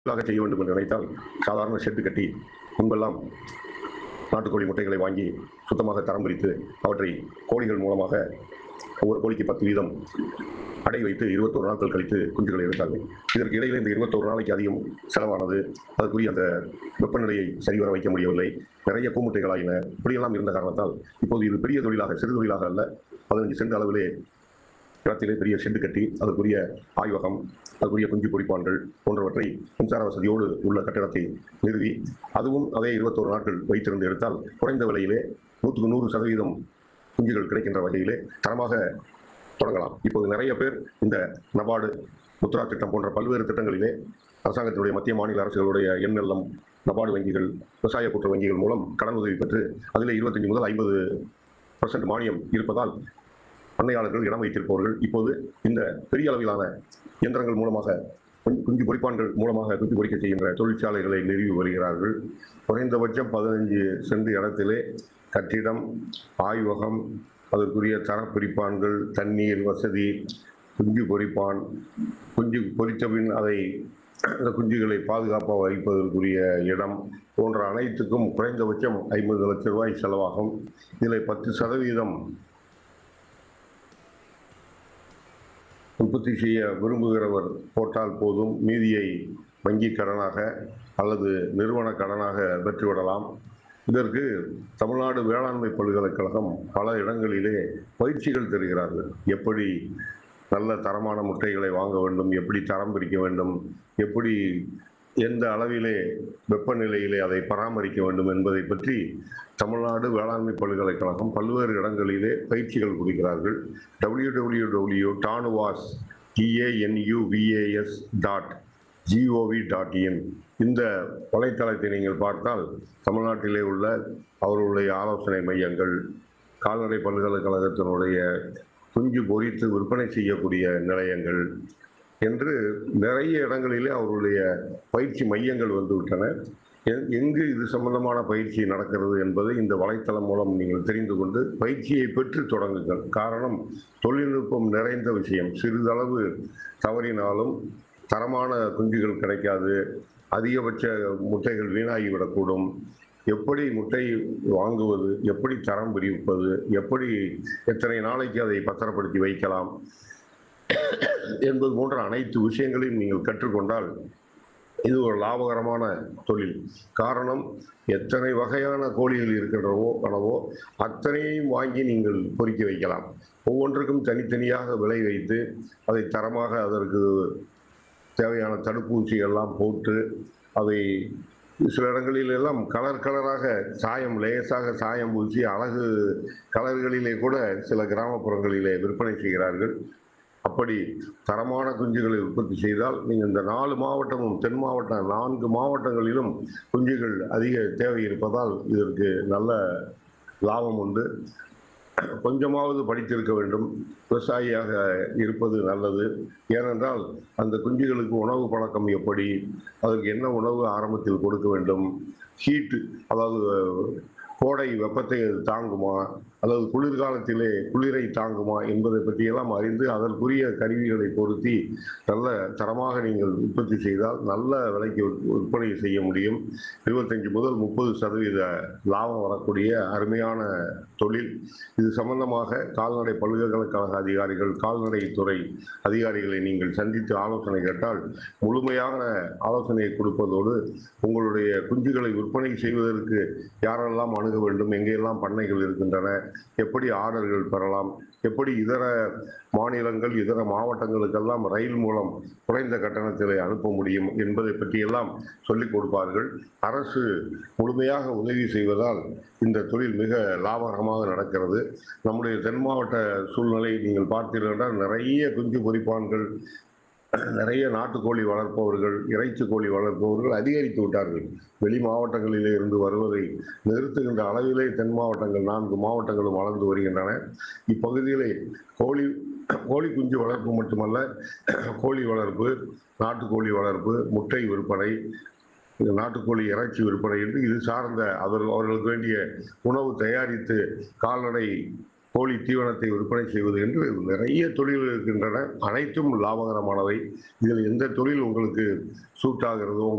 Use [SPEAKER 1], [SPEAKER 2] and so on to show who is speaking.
[SPEAKER 1] தொழிலாக செய்ய வேண்டும் என்று நினைத்தால் சாதாரண ஷெட்டு கட்டி முன்பெல்லாம் நாட்டுக்கோழி முட்டைகளை வாங்கி சுத்தமாக தரம் பிரித்து அவற்றை கோழிகள் மூலமாக ஒவ்வொரு கோழிக்கு பத்து வீதம் அடை வைத்து இருபத்தோரு நாட்கள் கழித்து குஞ்சுகளை எடுத்தார்கள் இதற்கு இடையில இந்த இருபத்தோரு நாளைக்கு அதிகம் செலவானது அதற்குரிய அந்த வெப்பநிலையை சரிவர வைக்க முடியவில்லை நிறைய பூமுட்டைகளாயின இப்படியெல்லாம் இருந்த காரணத்தால் இப்போது இது பெரிய தொழிலாக சிறு தொழிலாக அல்ல பதினஞ்சு சென்ட் அளவிலே இடத்திலே பெரிய ஷெட்டு கட்டி அதற்குரிய ஆய்வகம் அதற்குரிய குஞ்சு பொறிப்பான்கள் போன்றவற்றை மின்சார வசதியோடு உள்ள கட்டடத்தை நிறுவி அதுவும் அதே இருபத்தோரு நாட்கள் வைத்திருந்து எடுத்தால் குறைந்த விலையிலே நூற்றுக்கு நூறு சதவீதம் குஞ்சுகள் கிடைக்கின்ற வகையிலே தரமாக தொடங்கலாம் இப்போது நிறைய பேர் இந்த நபார்டு முத்ரா திட்டம் போன்ற பல்வேறு திட்டங்களிலே அரசாங்கத்தினுடைய மத்திய மாநில அரசுகளுடைய எண்ணெல்லம் நபார்டு வங்கிகள் விவசாய கூட்டுறவு வங்கிகள் மூலம் கடன் உதவி பெற்று அதிலே இருபத்தஞ்சு முதல் ஐம்பது பர்சன்ட் மானியம் இருப்பதால் பண்ணையாளர்கள் இடம் வைத்திருப்பவர்கள் இப்போது இந்த பெரிய அளவிலான இயந்திரங்கள் மூலமாக குஞ்சு- குஞ்சு பொறிப்பான்கள் மூலமாக குஞ்சு பொறிக்க செய்கின்ற தொழிற்சாலைகளை நிறுவி வருகிறார்கள் குறைந்தபட்சம் பதினஞ்சு சென்ட் இடத்திலே கட்டிடம் ஆய்வகம் அதற்குரிய தரப்பிரிப்பான்கள் தண்ணீர் வசதி குஞ்சு பொறிப்பான் குஞ்சு பொறித்த பின் அதை அந்த குஞ்சுகளை பாதுகாப்பாக வைப்பதற்குரிய இடம் போன்ற அனைத்துக்கும் குறைந்தபட்சம் ஐம்பது லட்சம் ரூபாய் செலவாகும் இதில் பத்து சதவீதம் உற்பத்தி செய்ய விரும்புகிறவர் போட்டால் போதும் மீதியை வங்கி கடனாக அல்லது நிறுவன கடனாக பெற்றுவிடலாம் இதற்கு தமிழ்நாடு வேளாண்மை பல்கலைக்கழகம் பல இடங்களிலே பயிற்சிகள் தருகிறார்கள் எப்படி நல்ல தரமான முட்டைகளை வாங்க வேண்டும் எப்படி தரம் பிரிக்க வேண்டும் எப்படி எந்த அளவிலே வெப்பநிலையிலே அதை பராமரிக்க வேண்டும் என்பதை பற்றி தமிழ்நாடு வேளாண்மை பல்கலைக்கழகம் பல்வேறு இடங்களிலே பயிற்சிகள் கொடுக்கிறார்கள் W W W TANUVAS TANUVAS dot GOV dot in இந்த வலைத்தளத்தை நீங்கள் பார்த்தால் தமிழ்நாட்டிலே உள்ள அவர்களுடைய ஆலோசனை மையங்கள் கால்நடை பல்கலைக்கழகத்தினுடைய குஞ்சு பொறித்து விற்பனை செய்யக்கூடிய நிலையங்கள் என்று நிறைய இடங்களிலே அவர்களுடைய பயிற்சி மையங்கள் வந்துவிட்டன எ- எங்கு இது சம்பந்தமான பயிற்சி நடக்கிறது என்பதை இந்த வலைத்தளம் மூலம் நீங்கள் தெரிந்து கொண்டு பயிற்சியை பெற்று தொடங்குங்கள் காரணம் தொழில்நுட்பம் நிறைந்த விஷயம் சிறிதளவு தவறினாலும் தரமான குஞ்சுகள் கிடைக்காது அதிகபட்ச முட்டைகள் வீணாகிவிடக்கூடும் எப்படி முட்டை வாங்குவது எப்படி தரம் பிரிப்பது எப்படி எத்தனை நாளைக்கு அதை பத்திரப்படுத்தி வைக்கலாம் என்பது போன்ற அனைத்து விஷயங்களையும் நீங்கள் கற்றுக்கொண்டால் இது ஒரு லாபகரமான தொழில் காரணம் எத்தனை வகையான கோழிகள் இருக்கின்றவோ கனவோ அத்தனையும் வாங்கி நீங்கள் பொறிக்க வைக்கலாம் ஒவ்வொன்றுக்கும் தனித்தனியாக விலை வைத்து அதை தரமாக அதற்கு தேவையான தடுப்பூசி எல்லாம் போட்டு அதை சில இடங்களில் எல்லாம் கலர் கலராக சாயம் லேசாக சாயம் பூசி அழகு கலர்களிலே கூட சில கிராமப்புறங்களிலே விற்பனை செய்கிறார்கள் அப்படி தரமான குஞ்சுகளை உற்பத்தி செய்தால் நீங்கள் இந்த நாலு மாவட்டமும் தென் மாவட்டம் நான்கு மாவட்டங்களிலும் குஞ்சுகள் அதிக தேவை இருப்பதால் இதற்கு நல்ல லாபம் உண்டு கொஞ்சமாவது படித்திருக்க வேண்டும் விவசாயியாக இருப்பது நல்லது ஏனென்றால் அந்த குஞ்சுகளுக்கு உணவு பழக்கம் எப்படி அதற்கு என்ன உணவு ஆரம்பத்தில் கொடுக்க வேண்டும் ஹீட்டு அதாவது கோடை வெப்பத்தை அது தாங்குமா அல்லது குளிர்காலத்திலே குளிரை தாங்குமா என்பதை பற்றியெல்லாம் அறிந்து அதற்குரிய கருவிகளை பொருத்தி நல்ல தரமாக நீங்கள் உற்பத்தி செய்தால் நல்ல விலைக்கு விற்- விற்பனை செய்ய முடியும் இருபத்தஞ்சு முதல் முப்பது சதவீத லாபம் வரக்கூடிய அருமையான தொழில் இது சம்பந்தமாக கால்நடை பல்கலைக்கழக அதிகாரிகள் கால்நடை துறை அதிகாரிகளை நீங்கள் சந்தித்து ஆலோசனை கேட்டால் முழுமையான ஆலோசனையை கொடுப்பதோடு உங்களுடைய குஞ்சுகளை விற்பனை செய்வதற்கு யாரெல்லாம் அணுக வேண்டும் எங்கெல்லாம் பண்ணைகள் இருக்கின்றன எப்படி ஆர்டர்கள் பெறலாம் எப்படி இதர மாநிலங்கள் இதர மாவட்டங்களுக்கெல்லாம் ரயில் மூலம் குறைந்த கட்டணத்திலே அனுப்ப முடியும் என்பதை பற்றியெல்லாம் சொல்லிக் கொடுப்பார்கள் அரசு முழுமையாக உதவி செய்வதால் இந்த தொழில் மிக லாபகரமாக நடக்கிறது நம்முடைய தென் மாவட்ட சூழ்நிலை நீங்கள் பார்த்தீர்கள் என்றால் நிறைய குஞ்சு பொறிப்பான்கள் நிறைய நாட்டுக்கோழி வளர்ப்பவர்கள் இறைச்சி கோழி வளர்ப்பவர்கள் அதிகரித்து விட்டார்கள் வெளி மாவட்டங்களிலே இருந்து வருவதை நிறுத்துகின்ற அளவிலே தென் மாவட்டங்கள் நான்கு மாவட்டங்களும் வளர்ந்து வருகின்றன இப்பகுதியிலே கோழி கோழி குஞ்சு வளர்ப்பு மட்டுமல்ல கோழி வளர்ப்பு நாட்டுக்கோழி வளர்ப்பு முட்டை விற்பனை இந்த நாட்டுக்கோழி இறைச்சி விற்பனை என்று இது சார்ந்த அவர் அவர்களுக்கு வேண்டிய உணவு தயாரித்து கால்நடை கோழி தீவனத்தை விற்பனை செய்வது என்று நிறைய தொழில்கள் இருக்கின்றன அனைத்தும் லாபகரமானவை இதில் எந்த தொழில் உங்களுக்கு சூட் ஆகிறதோ